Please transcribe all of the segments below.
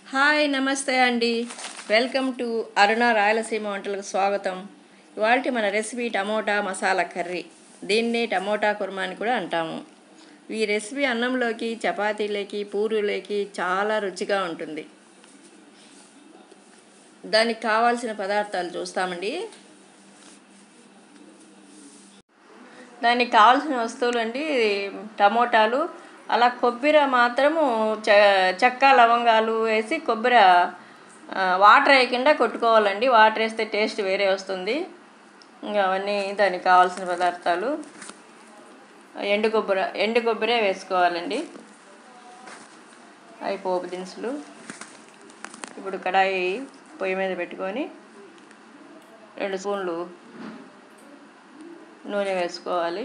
hi నమస్తే అండి welcome to అరుణ రాయలసీమ వంటలకు స్వాగతం ఇవాళ మన రెసిపీ టమోటా మసాలా కర్రీ దీన్ని టమోటా కుర్మా అని కూడా అంటాము ఈ రెసిపీ అన్నంలోకి చపాతీలోకి పూరీలోకి చాలా రుచిగా ఉంటుంది దానికి కావాల్సిన పదార్థాలు చూస్తామండి దానికి కావాల్సిన వస్తువులు అండి టమోటాలు అలా కొబ్బరి మాత్రము చ చెక్క లవంగాలు వేసి కొబ్బరి ఆ, వాటర్ వేయకుండా కొట్టుకోవాలండి వాటర్ వేస్తే టేస్ట్ వేరే వస్తుంది ఇంకా అవన్నీ దానికి కావాల్సిన పదార్థాలు ఎండు కొబ్బరి ఎండు కొబ్బరే వేసుకోవాలండి అవి పోపు దినుసులు ఇప్పుడు కడాయి పొయ్యి మీద పెట్టుకొని రెండు స్పూన్లు నూనె వేసుకోవాలి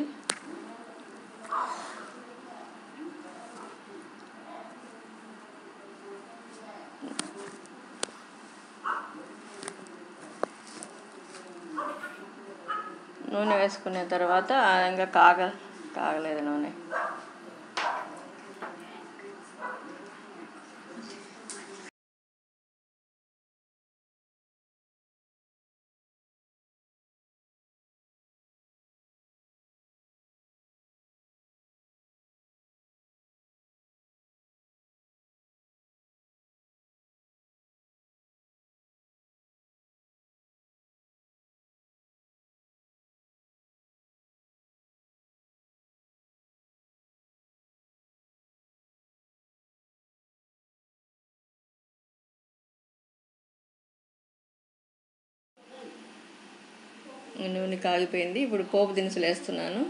నూనె వేసుకున్న తర్వాత ఇంకా కాగ కాగలేదు నూనె నూనె కాగిపోయింది ఇప్పుడు పోపు దినుసులు వేస్తున్నాను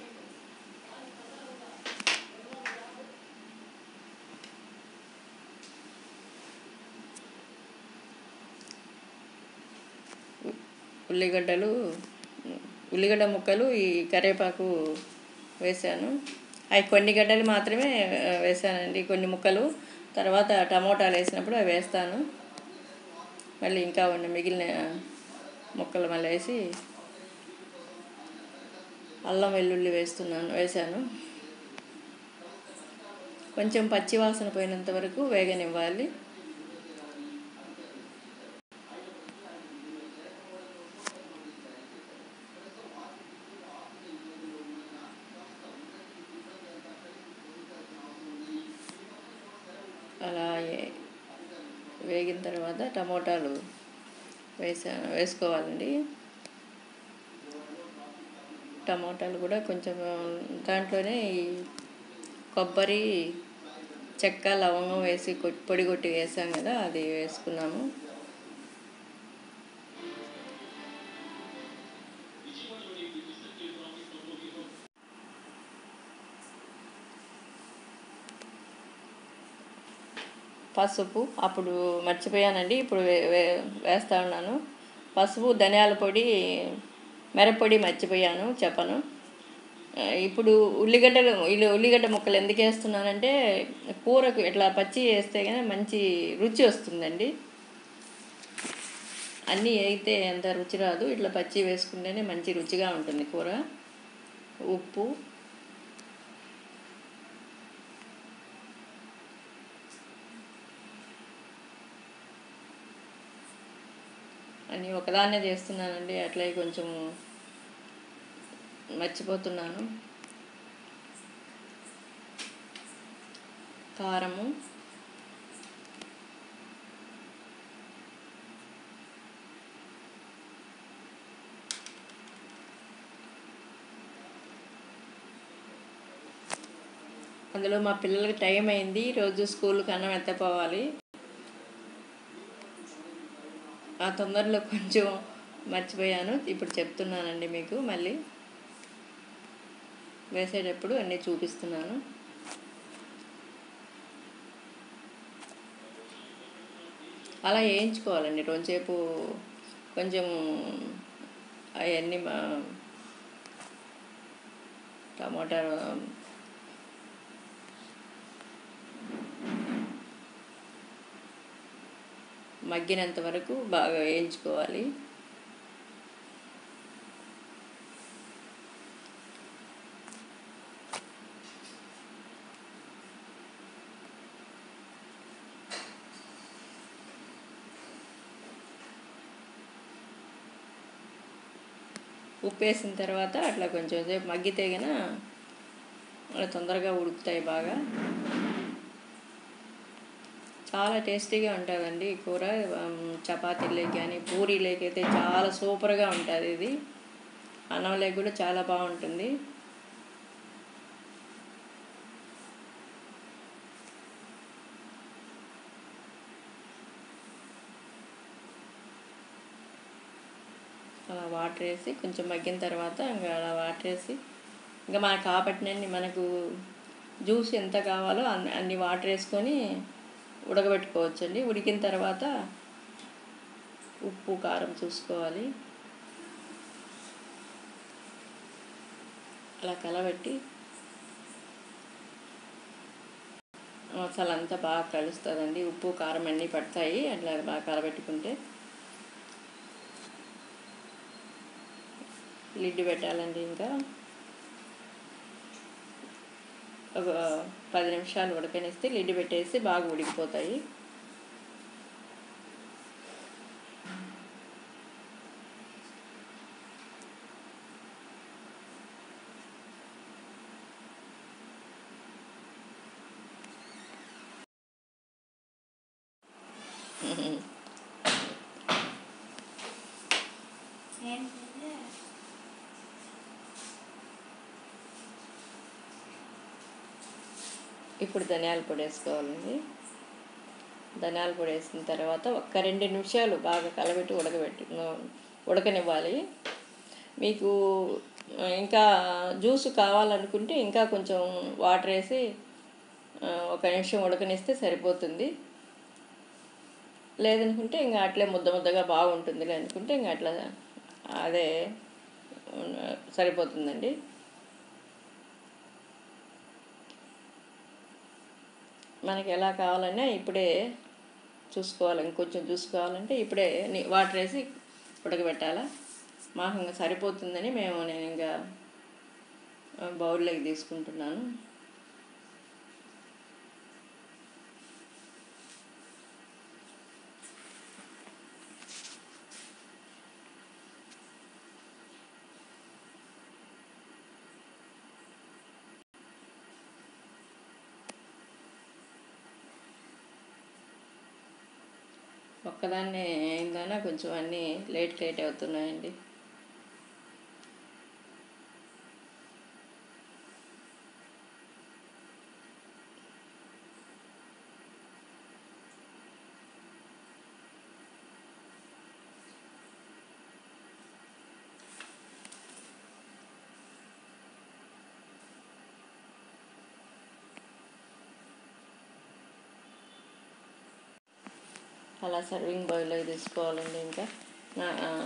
ఉల్లిగడ్డలు ఉల్లిగడ్డ ముక్కలు ఈ కరివేపాకు వేసాను అవి కొన్ని గడ్డలు మాత్రమే ఆ, వేసానండి కొన్ని ముక్కలు తర్వాత టమోటాలు వేసినప్పుడు అవి వేస్తాను మళ్ళీ ఇంకా ఉన్న మిగిలిన ముక్కలు మళ్ళీ వేసి అల్లం వెల్లుల్లి వేస్తున్నాను వేసాను కొంచెం పచ్చి వాసన పోయినంత వరకు వేగనివ్వాలి అలా ఏ- వేగిన తర్వాత టమోటాలు వేసాను వేసుకోవాలండి టమోటాలు కూడా కొంచెం దాంట్లోనే ఈ కొబ్బరి చెక్క లవంగం వేసి కొట్- పొడి కొట్టి వేసాం కదా అది వేసుకున్నాము పసుపు అప్పుడు మర్చిపోయానండి ఇప్పుడు వే వే- వేస్తా ఉన్నాను పసుపు ధనియాల పొడి మిరప్పొడి మర్చిపోయాను చెప్పను ఆ, ఇప్పుడు ఉల్లిగడ్డలు ఇల్లు ఉల్లిగడ్డ ముక్కలు ఎందుకు వేస్తున్నానంటే కూరకు ఇట్లా పచ్చి వేస్తే కానీ మంచి రుచి వస్తుందండి అన్నీ వేయితే ఎంత రుచి రాదు ఇట్లా పచ్చి వేసుకుంటేనే మంచి రుచిగా ఉంటుంది కూర ఉప్పు అని ఒకదాన్నే చేస్తున్నానండి అట్లే కొంచెం మర్చిపోతున్నాను కారము అందులో మా పిల్లలకి టైం అయింది రోజు స్కూల్కి అన్నం ఎత్తపోవాలి ఆ తొందరలో కొంచెం మర్చిపోయాను ఇప్పుడు చెప్తున్నానండి మీకు మళ్ళీ వేసేటప్పుడు అన్నీ చూపిస్తున్నాను అలా వేయించుకోవాలండి రోజుసేపు కొంచెం అవన్నీ మా- టమాటా మగ్గినంత వరకు బాగా వేయించుకోవాలి ఉప్పు వేసిన తర్వాత అట్లా కొంచెం సేపు మగ్గితే గన అలా తొందరగా ఉడుకుతాయి బాగా చాలా టేస్టీగా ఉంటుందండి ఈ కూర చపాతీలోకి కానీ పూరీలోకి అయితే చాలా సూపర్గా ఉంటుంది ఇది అన్నంలోకి కూడా చాలా బాగుంటుంది అలా వాటర్ వేసి కొంచెం మగ్గిన తర్వాత ఇంకా అలా వాటర్ వేసి ఇంకా మనకు కాబట్టినన్ని మనకు జ్యూస్ ఎంత కావాలో అన్ని అన్ని వాటర్ వేసుకొని ఉడకబెట్టుకోవచ్చండి ఉడికిన తర్వాత ఉప్పు కారం చూసుకోవాలి అలా కలబెట్టి మసాలా అంతా బాగా కలుస్తుందండి ఉప్పు కారం అన్నీ పడతాయి అట్లా బాగా కలబెట్టుకుంటే లిడ్ పెట్టాలండి ఇంకా ఒక పది నిమిషాలు ఉడకనిస్తే లిడ్ పెట్టేసి బాగా ఉడికిపోతాయి ఇప్పుడు ధనియాల పొడి వేసుకోవాలండి ధనియాల పొడి వేసిన తర్వాత ఒక్క రెండు నిమిషాలు బాగా కలబెట్టి ఉడకబెట్టి ఉడకనివ్వాలి మీకు ఇంకా జ్యూస్ కావాలనుకుంటే ఇంకా కొంచెం వాటర్ వేసి ఒక నిమిషం ఉడకనిస్తే సరిపోతుంది లేదనుకుంటే ఇంకా అట్లే ముద్ద ముద్దగా బాగుంటుంది అనుకుంటే ఇంకా అట్లా అదే సరిపోతుందండి మనకి ఎలా కావాలన్నా ఇప్పుడే చూసుకోవాలి ఇంకొంచెం చూసుకోవాలంటే ఇప్పుడే వాటర్ వేసి ఉడకబెట్టాలా మాకు ఇంకా సరిపోతుందని మేము నేను ఇంకా బౌల్లోకి తీసుకుంటున్నాను ఒక్కదాన్నే అయిందనా కొంచెం అన్నీ లేట్ లేట్ అవుతున్నాయండి అలా సర్వింగ్ బౌల్లో తీసుకోవాలండి ఇంకా నా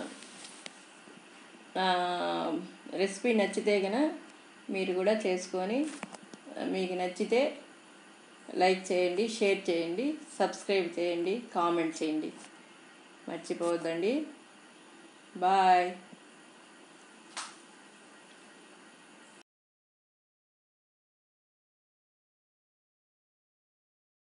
నా రెసిపీ నచ్చితే కనుక మీరు కూడా చేసుకొని మీకు నచ్చితే లైక్ చేయండి షేర్ చేయండి సబ్స్క్రైబ్ చేయండి కామెంట్ చేయండి మర్చిపోవద్దండి బాయ్